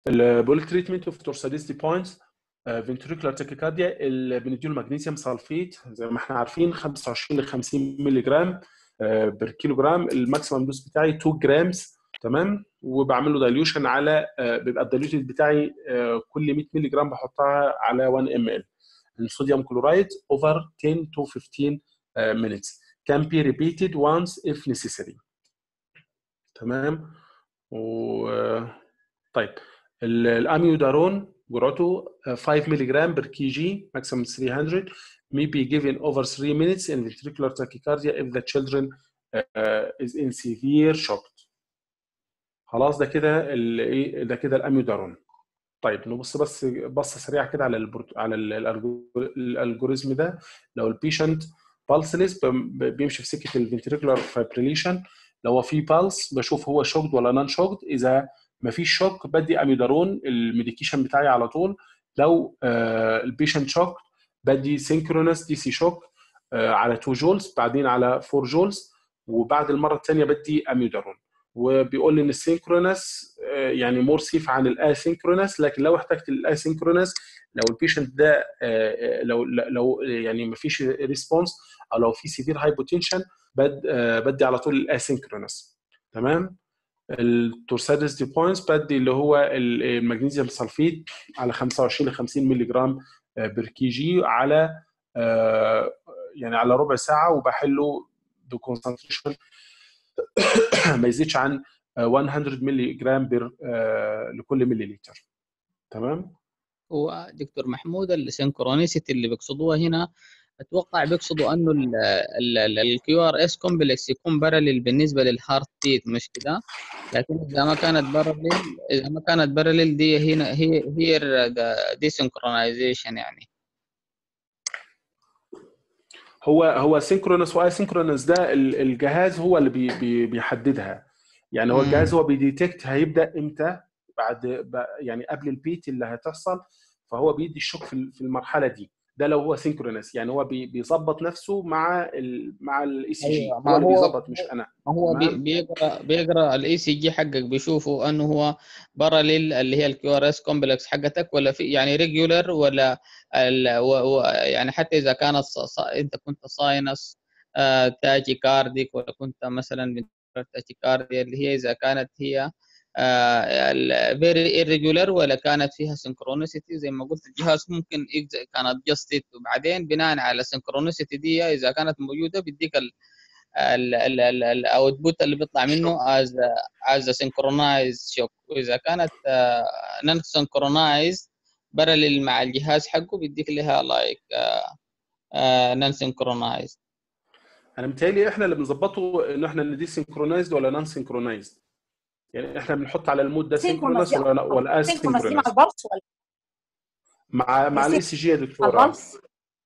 البول تريتمنت اوف تورساليستي بوينتس فنتريكولار تاكيكارديا اللي بنديله مغنيسيوم سلفيت زي ما احنا عارفين 25 ل 50 مللي جرام بير كيلو جرام الماكسيمم دوز بتاعي 2 جرامز تمام وبعمل له دايليوشن على آه، بيبقى الدايليوتد بتاعي آه، كل 100 مللي جرام بحطها على 1 ام ال الصوديوم كلورايد over 10 to 15 uh, minutes can be repeated once if necessary تمام و طيب ال- الاميودارون جرعته uh, 5 مللي جرام بر كي جي maximum 300 may be given over 3 minutes in ventricular tachycardia if the children uh, is in severe shock خلاص ده كده ال- ايه ده كده الاميودارون طيب نبص بس بصه سريعه كده على البرت... على ال- الألجو- الالجوريزم ده لو البيشنت بالسلس بيمشي في سكه الفنتريكولار فايبريليشن لو هو في بالس بشوف هو شوكد ولا نون شوكد اذا ما فيش شوك بدي اميدارون الميديكيشن بتاعي على طول لو آه البيشنت شوك بدي سينكرونس دي سي شوك آه على 2 جولز بعدين على 4 جولز وبعد المره الثانيه بدي اميدارون وبيقول لي ان السينكرونس آه، يعني مور سيف عن الاسينكرونس لكن لو احتجت الاسينكرونس لو البيشنت ده آه، آه، لو لو يعني ما فيش ريسبونس او لو في سيفير هايبوتنشن بد آه، بدي على طول الاسينكرونس تمام التورسادس دي بوينتس بدي اللي هو ال- المغنيسيوم سلفيت على 25 ل 50 مللي جرام بير كي جي على آه، يعني على ربع ساعه وبحله بكونسنتريشن ما يزيدش عن آه، 100 مللي جرام بير آه، لكل ملي لتر تمام هو دكتور محمود السنكرونيسيتي اللي بيقصدوها هنا اتوقع بيقصدوا انه الكيو ار اس كومبلكس يكون بارلل بالنسبه للهارت بيت مش كده لكن اذا ما كانت بارلل اذا ما كانت بارلل دي هنا هي هي دي سنكرونايزيشن يعني هو هو سينكرونس واسينكرونس ده ال- الجهاز هو اللي بي بي بيحددها يعني هو مم. الجهاز هو بيديتكت هيبدا امتى بعد ب- يعني قبل البيت اللي هتحصل فهو بيدي الشوك في ال- في المرحله دي ده لو هو سينكرونس يعني هو بي- بيظبط نفسه مع ال مع الاي سي جي أيوة، ما هو اللي هو- بيظبط مش انا ما هو بي- تمام. بيقرا بيقرا الاي سي جي حقك بيشوفوا انه هو باراليل اللي هي الكيو ار اس كومبلكس حقتك ولا في يعني ريجولر ولا ال و و يعني حتى اذا كانت ص- ص- انت كنت ساينس آه تاجي كارديك ولا كنت مثلا تاجي كارديا اللي هي اذا كانت هي فيري irregular ولا كانت فيها سنكرونيسيتي زي ما قلت الجهاز ممكن يجز- كان ادجستد وبعدين بناء على السنكرونيسيتي دي اذا كانت موجوده بيديك ال الاوتبوت اللي بيطلع منه از از سنكرونايز شوك واذا كانت نون سنكرونايز بارلل مع الجهاز حقه بيديك لها لايك نون سنكرونايز انا متهيألي احنا اللي بنظبطه ان احنا ان دي سينكرونايزد ولا نون سينكرونايزد يعني احنا بنحط على المود ده سينكرونس سينكرونس ولا ولا سينكرونس دي مع اسينكرونس البلس ولا مع مع السي- الاي سي جي يا مع دكتوره البلس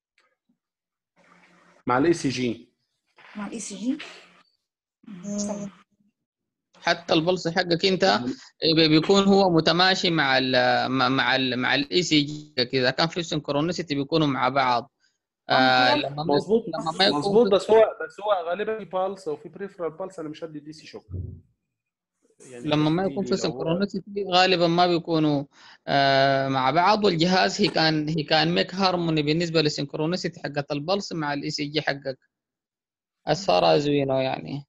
مع الاي سي جي مع الاي سي جي حتى البلس حقك انت بي- بيكون هو متماشي مع ال مع مع ال مع الاي سي جي اذا كان في سنكرونيسيتي بيكونوا مع بعض آه لما ما مظبوط لما ما يكون مظبوط في- بس هو بس هو غالبا في بالس او في بريفرال بالس انا مش هدي دي سي شوك يعني لما ما دي- يكون في لو هو- سنكرونيسيتي غالبا ما بيكونوا آه مع بعض والجهاز هي كان هي كان ميك هارموني بالنسبه للسنكرونيسيتي حقت البلس مع الاي سي جي حقك as far as we know يعني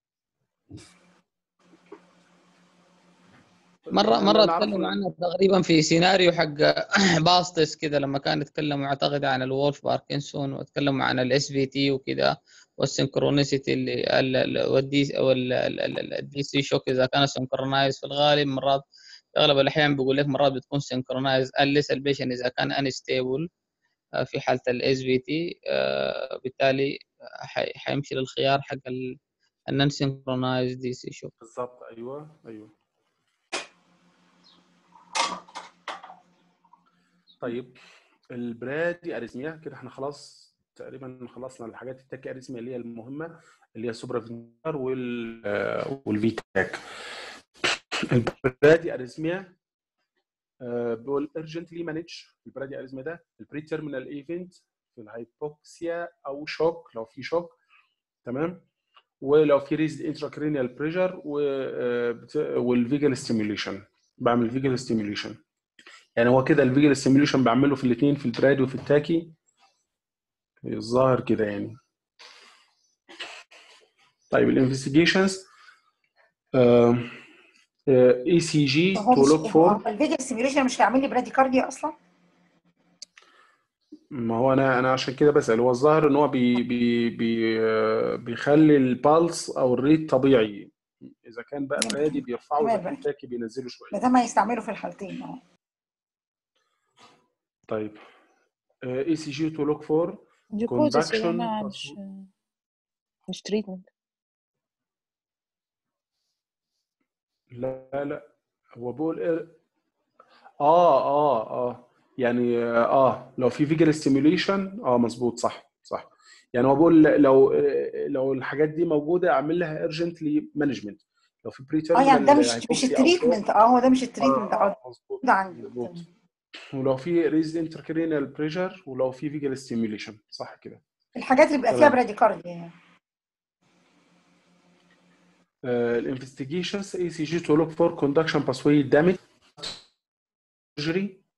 مرة مرة أنا أعرف تكلموا إن- عنها تقريبا في سيناريو حق باستس كده لما كانوا يتكلموا اعتقد عن الولف باركنسون وتكلموا عن الاس في تي وكده والسنكرونيسيتي اللي ال- ال- والدي او الدي سي شوك اذا كان سنكرونايز في الغالب مرات في اغلب الاحيان بيقول لك مرات بتكون سنكرونايز unless البيشن اذا كان انستيبل في حالة الاس في تي بالتالي حي- حيمشي للخيار حق النون سنكرونايز دي سي شوك بالظبط ايوه ايوه طيب البرادي اريزميا كده احنا خلاص تقريبا خلصنا الحاجات التاكي اريزميا اللي هي المهمه اللي هي السوبرا فينتر وال آه، والفيتاك البرادي اريزميا آه، بيقول urgently manage البرادي اريزميا ده البري تيرمينال ايفنت في الهايبوكسيا او شوك لو في شوك تمام ولو في ريزد انتراكرينيال بريشر والفيجال ستيميوليشن بعمل فيجل ستيميوليشن يعني هو كده الفيجل ستيميوليشن بعمله في الاثنين في البرادي وفي التاكي الظاهر كده يعني طيب الانفستيجيشنز اي سي جي هو تو مش لوك فور هو الفيجل سيميوليشن مش هيعمل لي براديكارديا اصلا ما هو انا انا عشان كده بسأل هو الظاهر ان هو بي بي بي آه، بيخلي البالس او الريت طبيعي اذا كان بقى برادي بيرفعه اذا تمام. كان تاكي بينزله ما شويه دام هيستعملوا في الحالتين اه طيب اي سي جي تو لوك فور جلوكوز يا Conduction جماعة of- مش مش تريتمنت لا لا هو بيقول إيه؟ اه اه اه يعني اه لو في فيجر ستيميوليشن اه مظبوط صح صح يعني هو بيقول لو لو الحاجات دي موجوده اعمل لها ارجنتلي مانجمنت لو في بري اه يعني ده مش مش التريتمنت اه هو ده مش التريتمنت اه مظبوط ده عندي مظبوط تمام. ولو في ريز انتركرينال بريشر ولو في فيجر ستيميوليشن صح كده الحاجات اللي بيبقى فيها تمام. براديكارديا يعني الانفستيجيشنز اي سي جي تو لوك فور كوندكشن باسوي دامج سيرجري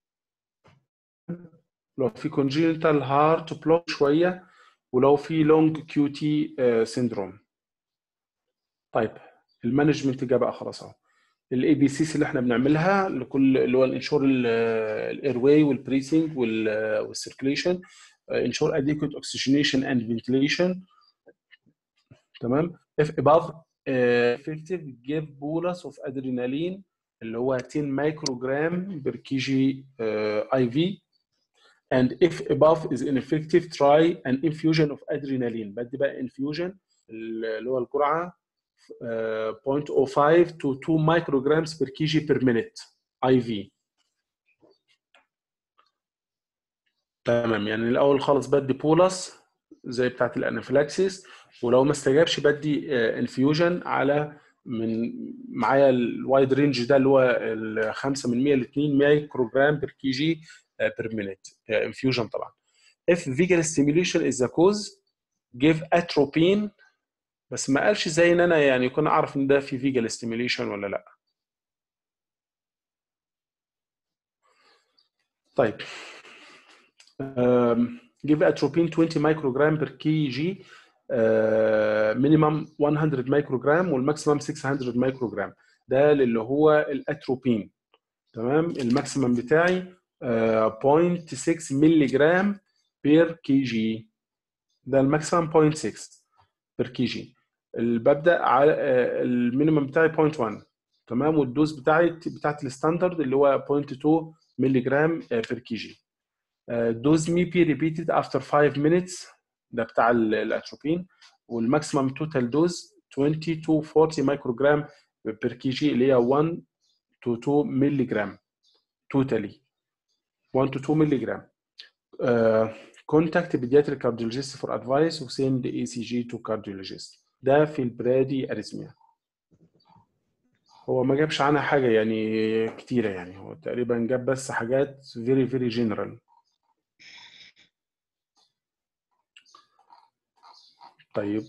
لو في congenital heart block شويه ولو في لونج كيو تي سيندروم طيب المانجمنت جه بقى خلاص اهو الاي بي سيس اللي احنا بنعملها لكل اللي هو الانشور الاير واي والبريسنج والسيركيليشن انشور اديكوت اوكسجينيشن اند فنتيليشن تمام if above uh, effective give bolus of adrenaline اللي هو 10 مايكروجرام بر كي جي اي في and if above is ineffective try an infusion of adrenaline بدي بقى infusion اللي هو الجرعه uh, 0.05 to 2 micrograms per kg per minute IV تمام يعني الاول خالص بدي بولس زي بتاعت الانافيلاكسيس ولو ما استجابش بدي انفيوجن على من معايا الوايد رينج ده اللي هو ال 5 من 100 ل 2 مايكروجرام بير كي جي بير مينيت انفيوجن طبعا if vegan stimulation is the cause give atropine بس ما قالش زي ان انا يعني يكون اعرف ان ده في فيجال ستيميوليشن ولا لا طيب um, give atropine 20 microgram per kg uh, minimum 100 microgram والماكسيمم 600 microgram ده اللي هو الاتروبين تمام الماكسيمم بتاعي uh, 0.6 مللي جرام بير كي جي ده الماكسيمم 0.6 بير كي جي ببدا على المينيمم بتاعي 0.1 تمام والدوز بتاعي بتاعت الستاندرد اللي هو 0.2 مللي جرام بير كي جي دوز مي بي ريبيتد افتر 5 minutes ده بتاع الاتروبين والماكسيمم توتال دوز 20 to 40 مايكروجرام بير كي جي اللي هي 1 to 2 مللي جرام توتالي 1 to 2 مللي جرام كونتاكت بيدياتريك كارديولوجيست فور ادفايس وسند اي سي جي تو كارديولوجيست ده في البرادي اريزميا هو ما جابش عنها حاجه يعني كتيره يعني هو تقريبا جاب بس حاجات فيري فيري جنرال طيب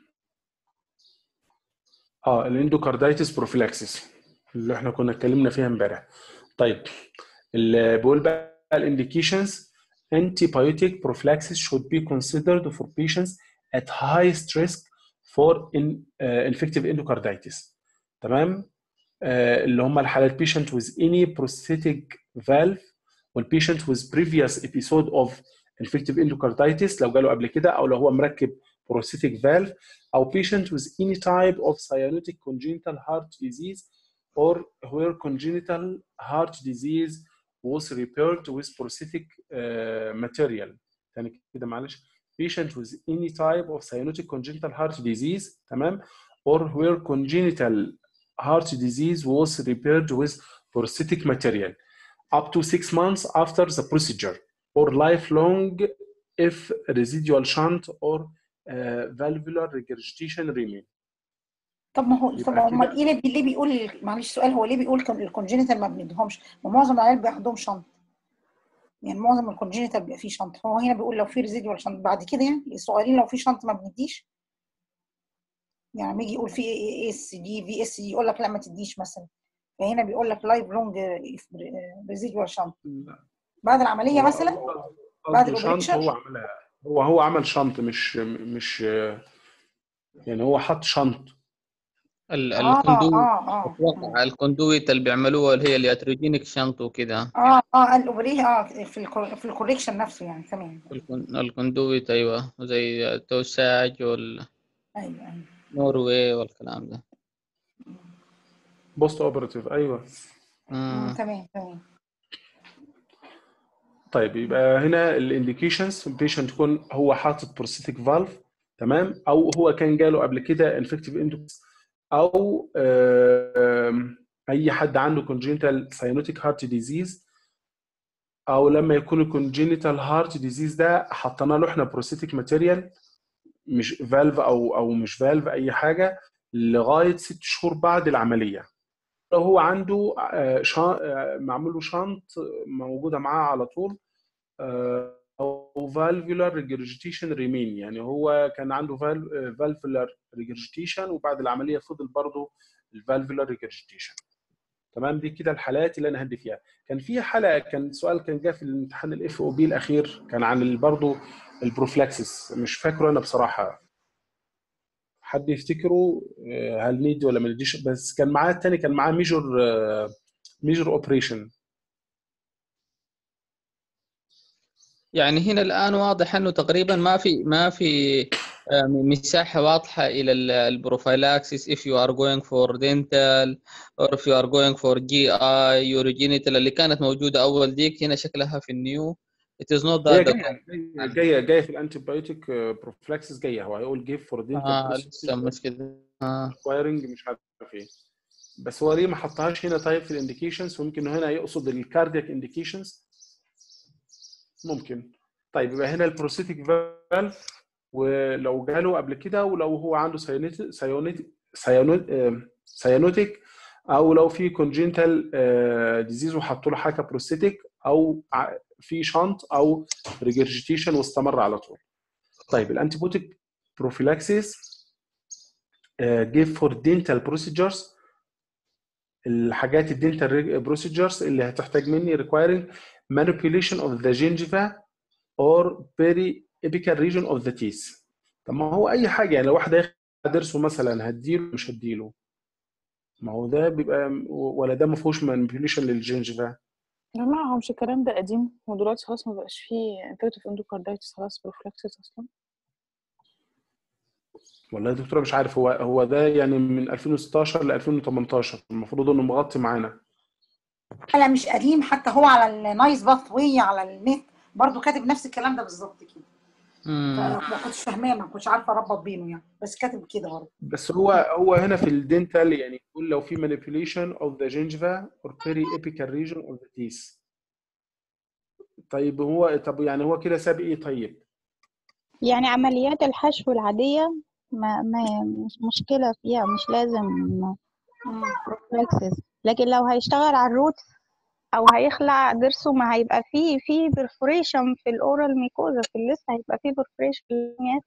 اه الاندوكاردايتس بروفيلاكسيس اللي احنا كنا اتكلمنا فيها امبارح طيب اللي بيقول بقى الانديكيشنز antibiotic prophylaxis should be considered for patients at highest risk for in, uh, infective endocarditis تمام uh, اللي هم الحالات patient with any prosthetic valve والpatient with previous episode of infective endocarditis لو جاله قبل كده او لو هو مركب prosthetic valve او patient with any type of cyanotic congenital heart disease or where congenital heart disease was repaired with prosthetic uh, material يعني كده معلش patient with any type of cyanotic congenital heart disease تمام or where congenital heart disease was repaired with prosthetic material up to six months after the procedure or lifelong if residual shunt or uh, valvular regurgitation remain طب ما هو طب يبقى امال كده- ايه اللي ليه بيقول معلش سؤال هو ليه بيقول الكونجينيتال ما بندهمش؟ ما معظم العيال بيبقى عندهم شنط يعني معظم الكونجينيتال بيبقى فيه شنط هو هنا بيقول لو في ريزيدوال شنط بعد كده يعني الصغيرين لو في شنط ما بنديش يعني لما يجي يقول في اي اس دي في اس دي يقول لك لا ما تديش مثلا فهنا بيقول لك لايف لونج ريزيدوال شنط بعد العمليه مثلا بعد قصده شنط الأوبريشن؟ هو عملها هو هو عمل شنط مش مش يعني هو حط شنط ال- اه الكندويت اه اه اتوقع الكندويت اللي بيعملوها اللي هي الياتروجينيك شنط وكده اه اه الاوبريه اه في الكور في الكوريكشن نفسه يعني تمام الكن- الكندويت ايوه زي توساج والنوروي ايوه ايوه والكلام ده بوست اوبراتيف ايوه مم، مم. تمام تمام طيب يبقى هنا الانديكيشنز البيشنت يكون هو حاطط بروستاتيك فالف تمام او هو كان جاله قبل كده انفكتيف اندوكس او آم، اي حد عنده congenital cyanotic heart disease او لما يكون الكونجينيتال هارت ديزيز ده حطينا له احنا بروستاتيك ماتيريال مش فالف او او مش فالف اي حاجه لغايه ست شهور بعد العمليه لو هو عنده آه، شا- آه، معمول له شنط موجوده معاه على طول آه، او فالفولار ريجرجيتيشن ريمين يعني هو كان عنده فالفولار ريجرجيتيشن وبعد العمليه فضل برضه الفالفولار ريجرجيتيشن تمام دي كده الحالات اللي انا هدي فيها كان في حلقه كان سؤال كان جه في الامتحان الاف او بي الاخير كان عن برضه البروفلاكسس مش فاكره انا بصراحه حد يفتكره آه، هل نيد ولا ما نديش بس كان معاه التاني كان معاه ميجور ميجور اوبريشن يعني هنا الآن واضح أنه تقريبا ما في ما في آه، مساحة واضحة إلى ال- البروفيلاكسيس if you are going for dental or if you are going for GI urogenital اللي كانت موجودة أول ديك هنا شكلها في النيو it is not هي that the جايه جايه جايه جايه في الانتي بايوتيك بروفلاكسس جايه هو هيقول جيف فور آه دينتال لسه مش كده آه. اكوايرنج مش عارف ايه بس هو ليه ما حطهاش هنا طيب في الانديكيشنز ويمكن هنا يقصد الكاردياك انديكيشنز ممكن طيب يبقى هنا البروستاتيك فالف ولو جاله قبل كده ولو هو عنده سيانيت سيانيت سيانوت آم، سيانوتيك او لو في كونجنتال ديزيز وحطوا له حاجه بروستاتيك او ع- في شنط او ريجرجيتيشن واستمر على طول طيب الانتيبوتيك بروفيلاكسيس جيف فور دينتال بروسيجرز الحاجات الدينتال بروسيجرز اللي هتحتاج مني requiring manipulation of the gingiva or peri-apical region of the teeth طب ما هو اي حاجه يعني لو واحد هياخد ضرسه مثلا هديله مش هديله ما هو ده بيبقى ولا ده ما فيهوش manipulation للجنجفا يا جماعة هو مش الكلام ده قديم ودلوقتي خلاص ما بقاش فيه انفكتيف اندوكاردايتس خلاص بروفلاكسس اصلا والله يا دكتوره مش عارف هو هو ده يعني من 2016 ل 2018 المفروض انه مغطي معانا لا مش قديم حتى هو على النايس باث واي على النت برضو كاتب نفس الكلام ده بالظبط كده مم. فما كنتش فاهماه ما كنتش عارفه اربط بينه يعني بس كاتب كده برضه بس هو هو هنا في الدنتال يعني يقول لو في manipulation of the gingiva or peri-apical region of the teeth طيب هو طب يعني هو كده ساب ايه طيب؟ يعني عمليات الحشو العادية ما, ما مش مشكلة فيها مش لازم بروفلاكسس لكن لو هيشتغل على الروت أو هيخلع ضرسه ما هيبقى فيه فيه برفوريشن في الأورال ميكوزا في اللثة هيبقى فيه برفوريشن في اللثة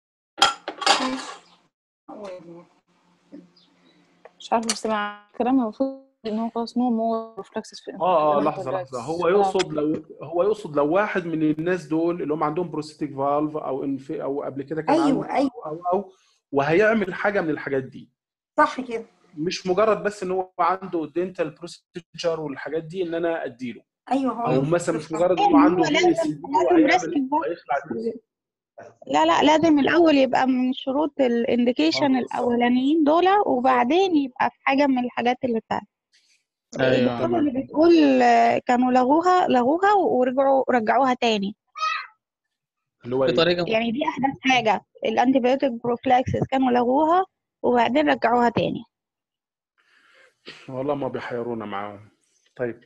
مش عارفة بس مع الكلام المفروض ان هو خلاص نو مور بروفلاكسس في اه اه لحظه لحظه هو يقصد لو هو يقصد لو واحد من الناس دول اللي هم عندهم بروستاتيك فالف او انف او قبل كده كان ايوه عنده ايوه او او وهيعمل حاجه من الحاجات دي صح كده مش مجرد بس ان هو عنده دينتال بروسيجر والحاجات دي ان انا اديله ايوه هو او يقصد مثلا مش كده. مجرد يعني انه عنده هو لازم- VSD لازم وهيعمل رسم بس. هيخلع ضرس. لا لا لازم الأول يبقى من شروط الانديكيشن آه. الأولانيين دول وبعدين يبقى في حاجة من الحاجات اللي بتاعت أيوة. الدكتورة اللي بتقول آه، كانوا لغوها لغوها ورجعوا رجعوها تاني اللي هو في إيه؟ طريقة يعني دي احدث حاجه الانتيبيوتيك بروفلاكسس كانوا لغوها وبعدين رجعوها تاني والله ما بيحيرونا معاهم طيب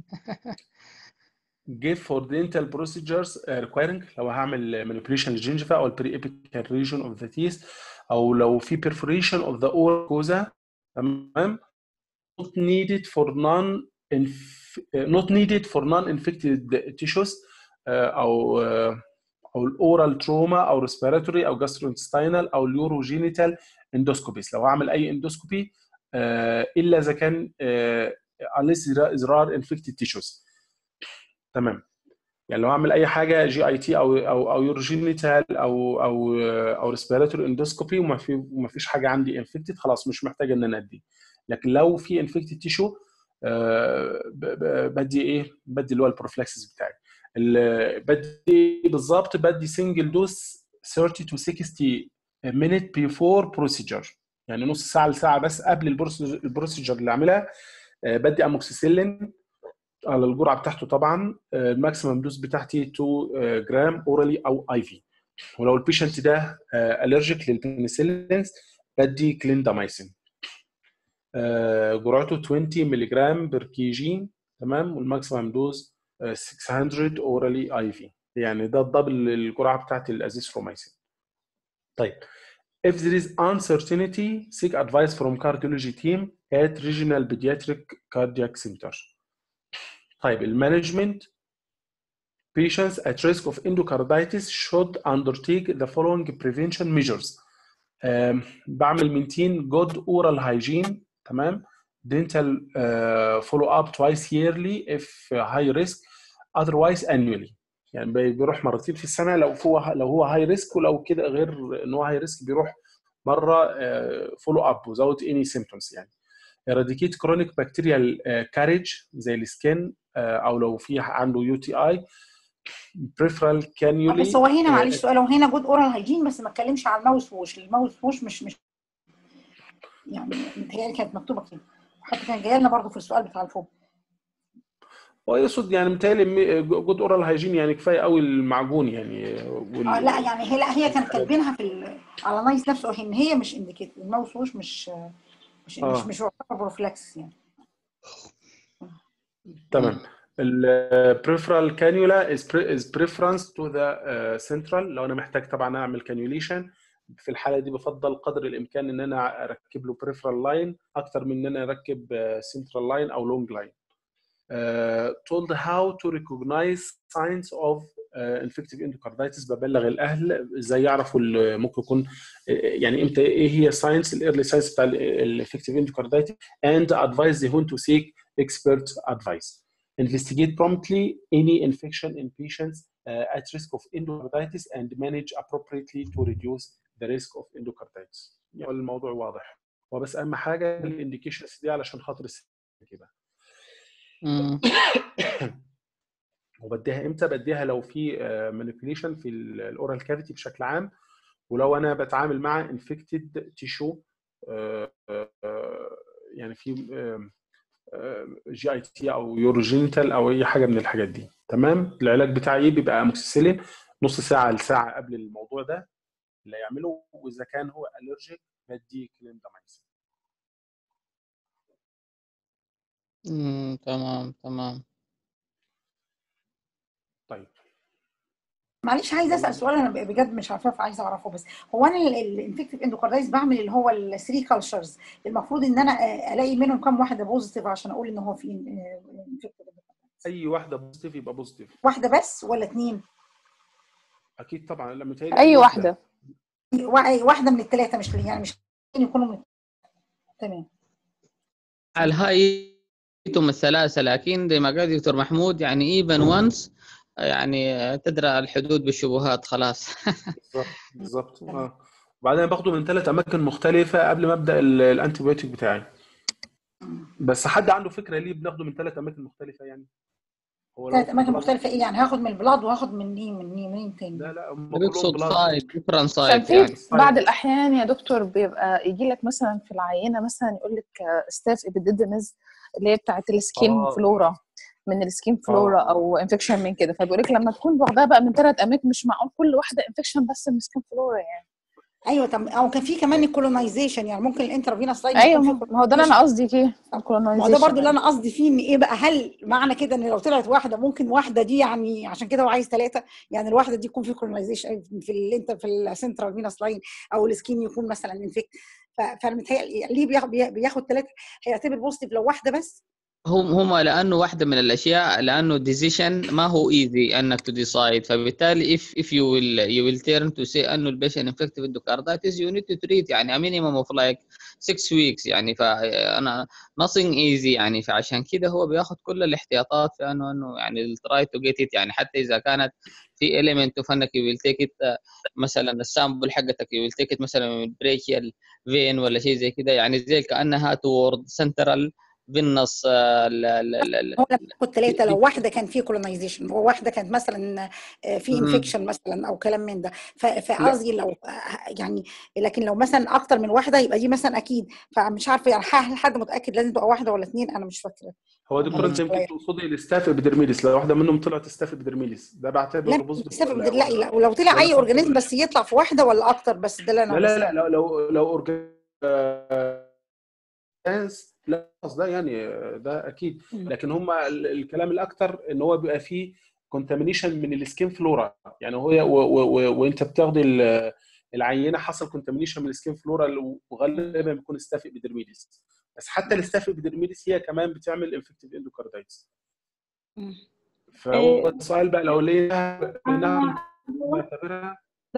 give for dental procedures uh, requiring لو هعمل manipulation للجنجفة او البري apical region of the teeth او لو في perforation of the oral mucosa تمام not needed for non not needed for non infected tissues uh, او uh, او الاورال تروما او ريسبيراتوري او جاستروانتستينال او اليوروجينيتال اندوسكوبيز لو هعمل اي اندوسكوبي آه، الا اذا كان آه، unless there are infected tissues تمام يعني لو اعمل اي حاجه جي اي تي او او او يورجينيتال او او او ريسبيراتوري اندوسكوبي وما في وما فيش حاجه عندي انفكتد خلاص مش محتاج ان انا ادي لكن لو في انفكتد تيشو بدي ايه بدي اللي هو البروفلاكسس بتاعي ال- بدي بالظبط بدي سنجل دوز 30 to 60 minute before procedure يعني نص ساعه لساعه بس قبل البروسيجر البروسيجر اللي اعملها آه، بدي اموكسيسيلين على الجرعه بتاعته طبعا آه، الماكسيمم دوز بتاعتي 2 آه، جرام اورالي او اي في ولو البيشنت ده الرجيك للبنسلينز بدي كليندامايسين آه، جرعته 20 ملي جرام بر كي جي تمام والماكسيمم دوز آه، 600 اورالي اي في يعني ده الدبل الجرعه بتاعت الازيثرومايسين طيب If there is uncertainty, seek advice from cardiology team at regional pediatric cardiac center. طيب المانجمنت patients at risk of endocarditis should undertake the following prevention measures. Um, بعمل maintain good oral hygiene تمام dental uh, follow up twice yearly if high risk otherwise annually يعني بي- بيروح مرتين في السنه لو هو لو هو هاي ريسك ولو كده غير ان هو هاي ريسك بيروح مره فولو اب without any symptoms يعني eradicate chronic bacterial uh, carriage زي السكين uh, او لو في عنده يو تي اي peripheral آه، cannulae بس هو هنا آه، معلش سؤال هو هنا جود اورال هيجين بس ما اتكلمش على الماوس ووش الماوس ووش مش مش يعني متهيألي كانت مكتوبه كده حتى كان جايه لنا برضه في السؤال بتاع الفوق هو يقصد يعني متهيألي جود اورال هايجين يعني كفايه قوي المعجون يعني وال... اه لا يعني هي لا هي كانت كاتبينها في ال- على نايس نفسه ان هي مش انديكيت الماوس ووش مش مش آه. مش مش يعتبر بروفلاكس يعني تمام ال peripheral cannula is, pre- is preference to the uh, central لو انا محتاج طبعا اعمل cannulation في الحاله دي بفضل قدر الامكان ان انا اركب له peripheral line اكتر من ان انا اركب uh, central line او long line. Uh, told how to recognize signs of uh, infective endocarditis ببلغ الاهل ازاي يعرفوا ال- ممكن يكون يعني امتى ايه هي ساينس الايرلي ساينس بتاع الافكتيف endocarditis and advise them to seek expert advice. investigate promptly any infection in patients uh, at risk of endocarditis and manage appropriately to reduce the risk of endocarditis. يعني الموضوع واضح. هو بس اهم حاجه الانديكيشنز دي علشان خاطر السن كده. مم. وبديها امتى؟ بديها لو في مانيبيوليشن في الاورال كافيتي بشكل عام ولو انا بتعامل مع انفكتد تيشو يعني في جي اي تي او يوروجينيتال او اي حاجه من الحاجات دي تمام العلاج بتاعي ايه بيبقى اموكسيسيلين نص ساعه لساعه قبل الموضوع ده اللي يعمله واذا كان هو الرجيك بدي كليندامايسين مم. تمام تمام طيب معلش عايزه اسال سؤال انا بجد مش عارفاه فعايزه اعرفه بس هو انا الانفكتيف اندوكاردايتس بعمل اللي هو الثري كالتشرز المفروض ان انا آه، الاقي منهم كام واحده بوزيتيف عشان اقول ان هو في انفكتيف اي واحده بوزيتيف يبقى بوزيتيف واحده بس ولا اثنين اكيد طبعا لما تهيألي اي واحده واحده من الثلاثه مش يعني مش يكونوا من تمام الهاي من الثلاثة لكن زي ما قال دكتور محمود يعني ايفن وانس يعني تدرى الحدود بالشبهات خلاص بالظبط بالظبط اه وبعدين باخده من ثلاث اماكن مختلفه قبل ما ابدا ال- الانتي بايوتيك بتاعي بس حد عنده فكره ليه بناخده من ثلاث اماكن مختلفه يعني هو لو ثلاث في اماكن بلاد- مختلفه ايه يعني هاخد من البلاد وهاخد من ايه من ايه منين تاني لا لا هم كلهم يقصد بلاد سايد ديفرنت عشان سايد في يعني بعض الاحيان يا دكتور بيبقى يجي لك مثلا في العينه مثلا يقول لك ستاف ابيديدمز اللي هي بتاعت السكين آه. فلورا من السكين فلورا آه. او انفكشن من كده فبيقول لك لما تكون واخداها بقى من ثلاث اماكن مش معقول كل واحده انفكشن بس من سكين فلورا يعني ايوه طب او كان في كمان الكولونايزيشن يعني ممكن الانترافينوس لاين ايوه يكون في ما هو ده اللي انا قصدي فيه ما هو ده برضو اللي انا قصدي فيه ان ايه بقى هل معنى كده ان لو طلعت واحده ممكن واحده دي يعني عشان كده هو عايز ثلاثه يعني الواحده دي يكون في كولونايزيشن في الانتر في السنترال فينوس لاين او السكين يكون مثلا انفكت فانا متهيألي ليه بياخد بياخد ثلاثه هيعتبر بوزيتيف لو واحده بس هم هم لانه واحده من الاشياء لانه decision ما هو easy انك to decide فبالتالي if if you will you will turn to say انه البيشن infected endocarditis you need to treat يعني a minimum of like 6 weeks يعني فانا nothing easy يعني فعشان كده هو بياخذ كل الاحتياطات في انه انه يعني try to get it يعني حتى اذا كانت في element of انك you will take it uh, مثلا السامبل حقتك you will take it مثلا من brachial vein ولا شيء زي كده يعني زي كانها toward central فينس آه، ال- ال- ال- ال- هو لما كنت ثلاثه لو واحده كان في كولونايزيشن وواحده كانت مثلا آه، في مم. انفكشن مثلا او كلام من ده ف- فقصدي لو آه، يعني لكن لو مثلا اكتر من واحده يبقى دي مثلا اكيد فمش عارفه يعني هل حد متاكد لازم تبقى واحده ولا اثنين انا مش فاكره هو دكتور انت مم. يمكن تقصدي الاستاف ابيدرميدس لو واحده منهم طلعت استاف ابيدرميدس ده بعتبره لا بوزيتيف مسافه ولا- بدل لا لا ولو طلع ولا اي خط اورجانيزم ولا بس يطلع في واحده ولا اكتر بس ده اللي انا لا لا بسأل. لا لو لو لو اورجانيز لا خلاص ده يعني ده اكيد مم. لكن هم ال- الكلام الاكثر ان هو بيبقى فيه كونتامينيشن من السكين فلورا يعني هو و- و- و- وانت بتاخد ال- العينه حصل كونتامينيشن من السكين فلورا وغالبا بيكون ستاف ابيدرميدس بس حتى الستاف ابيدرميدس هي كمان بتعمل انفكتيف اندوكاردايتس مم. فهو السؤال بقى لو لقيناها لقيناها نعتبرها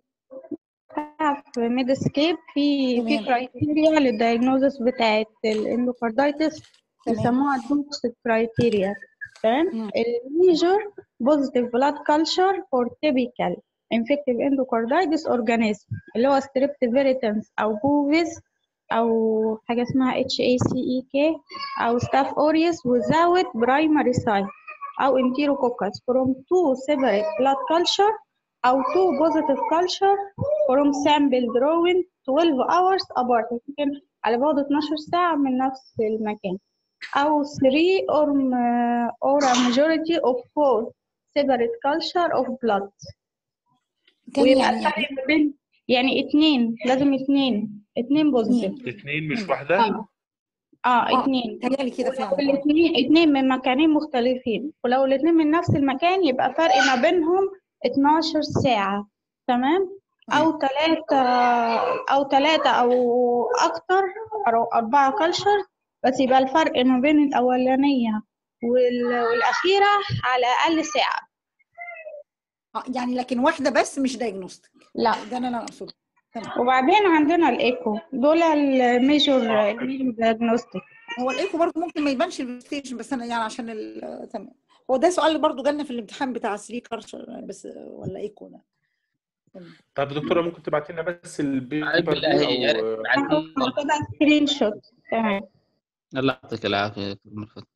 في ميدسكيب في في تمام. كرايتيريا للدايجنوزس بتاعت الاندوكاردايتس تمام. بيسموها دوكس كرايتيريا تمام مم. الميجر بوزيتيف بلاد كلتشر فور تيبيكال انفكتيف اندوكاردايتس اورجانيزم اللي هو ستريبتيفيريتنس او بوفيز او حاجه اسمها اتش اي سي اي كي او ستاف اوريوس without primary site او enterococcus from two separate blood culture او two positive culture from sample drawing 12 hours apart ممكن على بعد 12 ساعة من نفس المكان أو 3 or, m- or a majority of four separate culture of blood تاني ويبقى يعني الفرق ما بين يعني اتنين لازم اتنين اتنين بوزيتيف اثنين مش واحده اه اه اتنين تهيألي كده ولو فعلا الاتنين اتنين من مكانين مختلفين ولو الاتنين من نفس المكان يبقى فرق ما بينهم 12 ساعة تمام أو تلاتة أو تلاتة أو أكتر أو أربعة كلشر بس يبقى الفرق ما بين الأولانية وال- والأخيرة على الأقل ساعة آه، يعني لكن واحده بس مش دايجنوستيك لا ده اللي انا اقصده تمام. وبعدين عندنا الإيكو دول الميجور الميجور دياجنوستيك هو الايكو برضه ممكن ما يبانش الفيستيشن بس انا يعني عشان ال- تمام هو ده سؤال برضه جالنا في الامتحان بتاع 3 كارشر بس ولا ايكو ده تمام. طب دكتوره ممكن تبعت لنا بس عيب البيبر بالله دي يا ريت او بعد- كده سكرين شوت تمام الله يعطيك العافيه يا دكتور مرفت.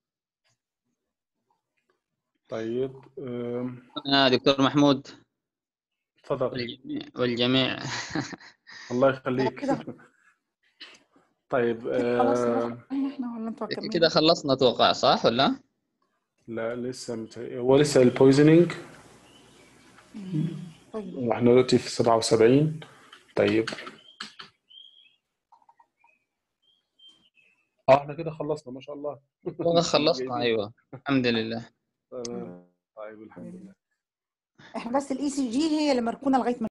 طيب أم، يا دكتور محمود تفضل والجميع والجميع الله يخليك كده. طيب خلاص أم، احنا ولا انتوا هتكملوا كده خلصنا اتوقع صح ولا؟ لا لسه متهيأ- هو لسه البويزنينج طيب واحنا دلوقتي في 77 طيب اه احنا كده خلصنا ما شاء الله والله خلصنا جايبين. ايوه الحمد لله تمام. طيب الحمد لله احنا بس الاي سي جي هي اللي مركونه لغايه ما